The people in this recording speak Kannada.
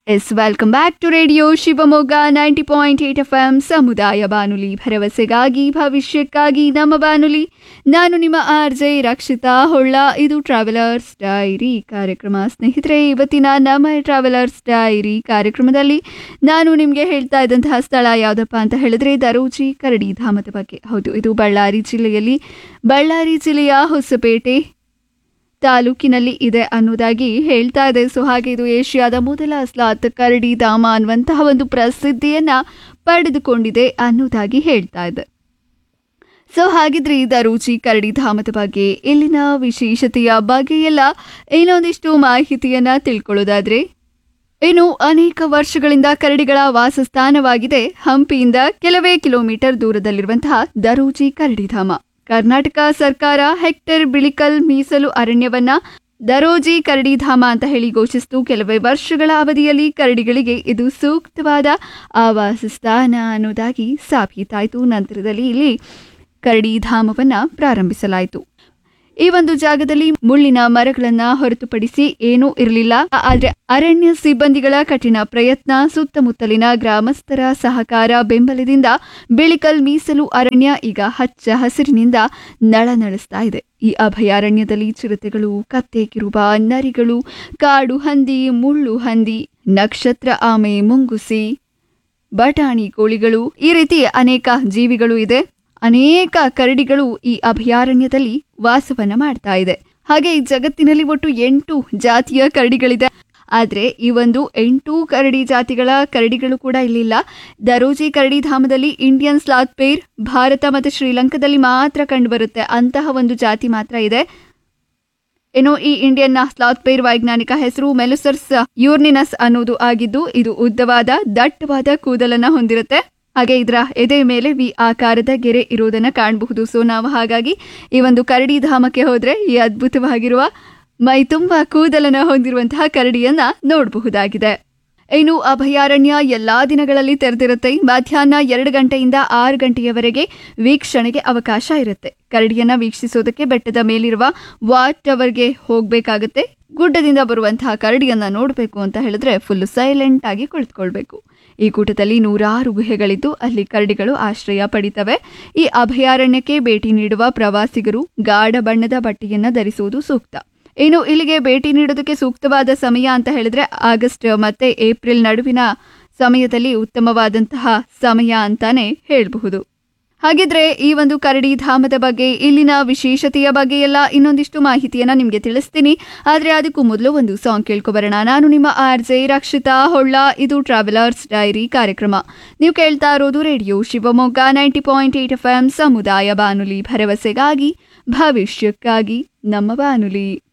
S welcome back to radio Shivamogga ninety point eight F M ಸಮುದಾಯ ಬಾನುಲಿ ಭರವಸೆಗಾಗಿ ಭವಿಷ್ಯಕ್ಕಾಗಿ ನಮ್ಮ ಬಾನುಲಿ ನಾನು ನಿಮ್ಮ ಆರ್ ಜೆ ರಕ್ಷಿತಾ ಹೊಳ್ಳ ಇದು ಟ್ರಾವೆಲರ್ಸ್ ಡೈರಿ ಕಾರ್ಯಕ್ರಮ ಸ್ನೇಹಿತರೆ ಇವತ್ತಿನ ನಮ್ಮ ಟ್ರಾವೆಲರ್ಸ್ ಡೈರಿ ಕಾರ್ಯಕ್ರಮದಲ್ಲಿ ನಾನು ನಿಮಗೆ ಹೇಳ್ತಾ ಇದ್ದಂತಹ ಸ್ಥಳ ಯಾವುದಪ್ಪ ಅಂತ ಹೇಳಿದ್ರೆ ದರೋಜಿ ಕರಡಿ ಧಾಮದ ಬಗ್ಗೆ ಹೌದು ಇದು ಬಳ್ಳಾರಿ ಜಿಲ್ಲೆಯಲ್ಲಿ ಬಳ್ಳಾರಿ ಜಿಲ್ಲೆಯ ಹೊಸಪೇಟೆ ತಾಲೂಕಿನಲ್ಲಿ ಇದೆ ಅನ್ನೋದಾಗಿ ಹೇಳ್ತಾ ಇದೆ ಸೊ ಹಾಗೆ ಇದು ಏಷ್ಯಾದ ಮೊದಲ ಸ್ಲಾತ್ ಕರಡಿ ಧಾಮ ಅನ್ನುವಂತಹ ಒಂದು ಪ್ರಸಿದ್ಧಿಯನ್ನ ಪಡೆದುಕೊಂಡಿದೆ ಅನ್ನೋದಾಗಿ ಹೇಳ್ತಾ ಇದೆ ಸೊ ಹಾಗಿದ್ರೆ ಈ ದರೂಚಿ ಕರಡಿ ಧಾಮದ ಬಗ್ಗೆ ಇಲ್ಲಿನ ವಿಶೇಷತೆಯ ಬಗ್ಗೆ ಎಲ್ಲ ಇನ್ನೊಂದಿಷ್ಟು ಮಾಹಿತಿಯನ್ನ ತಿಳ್ಕೊಳ್ಳೋದಾದ್ರೆ ಇನ್ನು ಅನೇಕ ವರ್ಷಗಳಿಂದ ಕರಡಿಗಳ ವಾಸಸ್ಥಾನವಾಗಿದೆ ಹಂಪಿಯಿಂದ ಕೆಲವೇ ಕಿಲೋಮೀಟರ್ ದೂರದಲ್ಲಿರುವಂತಹ ದರೋಜಿ ಕರಡಿಧಾಮ ಕರ್ನಾಟಕ ಸರ್ಕಾರ ಹೆಕ್ಟರ್ ಬಿಳಿಕಲ್ ಮೀಸಲು ಅರಣ್ಯವನ್ನ ದರೋಜಿ ಕರಡಿಧಾಮ ಅಂತ ಹೇಳಿ ಘೋಷಿಸಿತು ಕೆಲವೇ ವರ್ಷಗಳ ಅವಧಿಯಲ್ಲಿ ಕರಡಿಗಳಿಗೆ ಇದು ಸೂಕ್ತವಾದ ಆವಾಸ ಸ್ಥಾನ ಅನ್ನೋದಾಗಿ ಸಾಬೀತಾಯಿತು ನಂತರದಲ್ಲಿ ಇಲ್ಲಿ ಕರಡಿಧಾಮವನ್ನ ಪ್ರಾರಂಭಿಸಲಾಯಿತು ಈ ಒಂದು ಜಾಗದಲ್ಲಿ ಮುಳ್ಳಿನ ಮರಗಳನ್ನ ಹೊರತುಪಡಿಸಿ ಏನೂ ಇರಲಿಲ್ಲ ಆದ್ರೆ ಅರಣ್ಯ ಸಿಬ್ಬಂದಿಗಳ ಕಠಿಣ ಪ್ರಯತ್ನ ಸುತ್ತಮುತ್ತಲಿನ ಗ್ರಾಮಸ್ಥರ ಸಹಕಾರ ಬೆಂಬಲದಿಂದ ಬಿಳಿಕಲ್ ಮೀಸಲು ಅರಣ್ಯ ಈಗ ಹಚ್ಚ ಹಸಿರಿನಿಂದ ನಳನಳಿಸ್ತಾ ಇದೆ ಈ ಅಭಯಾರಣ್ಯದಲ್ಲಿ ಚಿರತೆಗಳು ಕತ್ತೆ ಕಿರುಬ ನರಿಗಳು ಕಾಡು ಹಂದಿ ಮುಳ್ಳು ಹಂದಿ ನಕ್ಷತ್ರ ಆಮೆ ಮುಂಗುಸಿ ಬಟಾಣಿ ಕೋಳಿಗಳು ಈ ರೀತಿ ಅನೇಕ ಜೀವಿಗಳು ಇದೆ ಅನೇಕ ಕರಡಿಗಳು ಈ ಅಭಯಾರಣ್ಯದಲ್ಲಿ ವಾಸವನ್ನ ಮಾಡ್ತಾ ಇದೆ ಹಾಗೆ ಈ ಜಗತ್ತಿನಲ್ಲಿ ಒಟ್ಟು ಎಂಟು ಜಾತಿಯ ಕರಡಿಗಳಿದೆ ಆದ್ರೆ ಈ ಒಂದು ಎಂಟು ಕರಡಿ ಜಾತಿಗಳ ಕರಡಿಗಳು ಕೂಡ ಇಲ್ಲಿಲ್ಲ ದರೋಜಿ ಕರಡಿ ಧಾಮದಲ್ಲಿ ಇಂಡಿಯನ್ ಸ್ಲಾತ್ ಪೇರ್ ಭಾರತ ಮತ್ತು ಶ್ರೀಲಂಕಾದಲ್ಲಿ ಮಾತ್ರ ಕಂಡುಬರುತ್ತೆ ಅಂತಹ ಒಂದು ಜಾತಿ ಮಾತ್ರ ಇದೆ ಇನ್ನು ಈ ಇಂಡಿಯನ್ ಸ್ಲಾತ್ ಪೇರ್ ವೈಜ್ಞಾನಿಕ ಹೆಸರು ಮೆಲುಸರ್ಸ್ ಯೂರ್ನಿನಸ್ ಅನ್ನೋದು ಆಗಿದ್ದು ಇದು ಉದ್ದವಾದ ದಟ್ಟವಾದ ಕೂದಲನ್ನ ಹೊಂದಿರುತ್ತೆ ಹಾಗೆ ಇದರ ಎದೆ ಮೇಲೆ ವಿ ಆಕಾರದ ಗೆರೆ ಇರೋದನ್ನ ಕಾಣಬಹುದು ಸೊ ನಾವು ಹಾಗಾಗಿ ಈ ಒಂದು ಕರಡಿ ಧಾಮಕ್ಕೆ ಹೋದ್ರೆ ಈ ಅದ್ಭುತವಾಗಿರುವ ಮೈ ತುಂಬ ಕೂದಲನ್ನ ಹೊಂದಿರುವಂತಹ ಕರಡಿಯನ್ನ ನೋಡಬಹುದಾಗಿದೆ ಇನ್ನು ಅಭಯಾರಣ್ಯ ಎಲ್ಲಾ ದಿನಗಳಲ್ಲಿ ತೆರೆದಿರುತ್ತೆ ಮಧ್ಯಾಹ್ನ ಎರಡು ಗಂಟೆಯಿಂದ ಆರು ಗಂಟೆಯವರೆಗೆ ವೀಕ್ಷಣೆಗೆ ಅವಕಾಶ ಇರುತ್ತೆ ಕರಡಿಯನ್ನ ವೀಕ್ಷಿಸೋದಕ್ಕೆ ಬೆಟ್ಟದ ಮೇಲಿರುವ ವಾಟ್ ಟವರ್ಗೆ ಹೋಗ್ಬೇಕಾಗತ್ತೆ ಗುಡ್ಡದಿಂದ ಬರುವಂತಹ ಕರಡಿಯನ್ನ ನೋಡಬೇಕು ಅಂತ ಹೇಳಿದ್ರೆ ಫುಲ್ ಸೈಲೆಂಟ್ ಆಗಿ ಕುಳಿತುಕೊಳ್ಬೇಕು ಈ ಕೂಟದಲ್ಲಿ ನೂರಾರು ಗುಹೆಗಳಿದ್ದು ಅಲ್ಲಿ ಕರಡಿಗಳು ಆಶ್ರಯ ಪಡಿತವೆ ಈ ಅಭಯಾರಣ್ಯಕ್ಕೆ ಭೇಟಿ ನೀಡುವ ಪ್ರವಾಸಿಗರು ಗಾಢ ಬಣ್ಣದ ಬಟ್ಟೆಯನ್ನ ಧರಿಸುವುದು ಸೂಕ್ತ ಇನ್ನು ಇಲ್ಲಿಗೆ ಭೇಟಿ ನೀಡೋದಕ್ಕೆ ಸೂಕ್ತವಾದ ಸಮಯ ಅಂತ ಹೇಳಿದ್ರೆ ಆಗಸ್ಟ್ ಮತ್ತೆ ಏಪ್ರಿಲ್ ನಡುವಿನ ಸಮಯದಲ್ಲಿ ಉತ್ತಮವಾದಂತಹ ಸಮಯ ಅಂತಾನೆ ಹೇಳಬಹುದು ಹಾಗಿದ್ರೆ ಈ ಒಂದು ಕರಡಿ ಧಾಮದ ಬಗ್ಗೆ ಇಲ್ಲಿನ ವಿಶೇಷತೆಯ ಬಗ್ಗೆ ಎಲ್ಲ ಇನ್ನೊಂದಿಷ್ಟು ಮಾಹಿತಿಯನ್ನ ನಿಮ್ಗೆ ತಿಳಿಸ್ತೀನಿ ಆದ್ರೆ ಅದಕ್ಕೂ ಮೊದಲು ಒಂದು ಸಾಂಗ್ ಕೇಳ್ಕೊಬರೋಣ ನಾನು ನಿಮ್ಮ ಆರ್ ಜೆ ರಕ್ಷಿತಾ ಹೊಳ್ಳ ಇದು ಟ್ರಾವೆಲರ್ಸ್ ಡೈರಿ ಕಾರ್ಯಕ್ರಮ ನೀವು ಕೇಳ್ತಾ ಇರೋದು radio Shivamogga ninety point eight F M ಸಮುದಾಯ ಬಾನುಲಿ ಭರವಸೆಗಾಗಿ ಭವಿಷ್ಯಕ್ಕಾಗಿ ನಮ್ಮ ಬಾನುಲಿ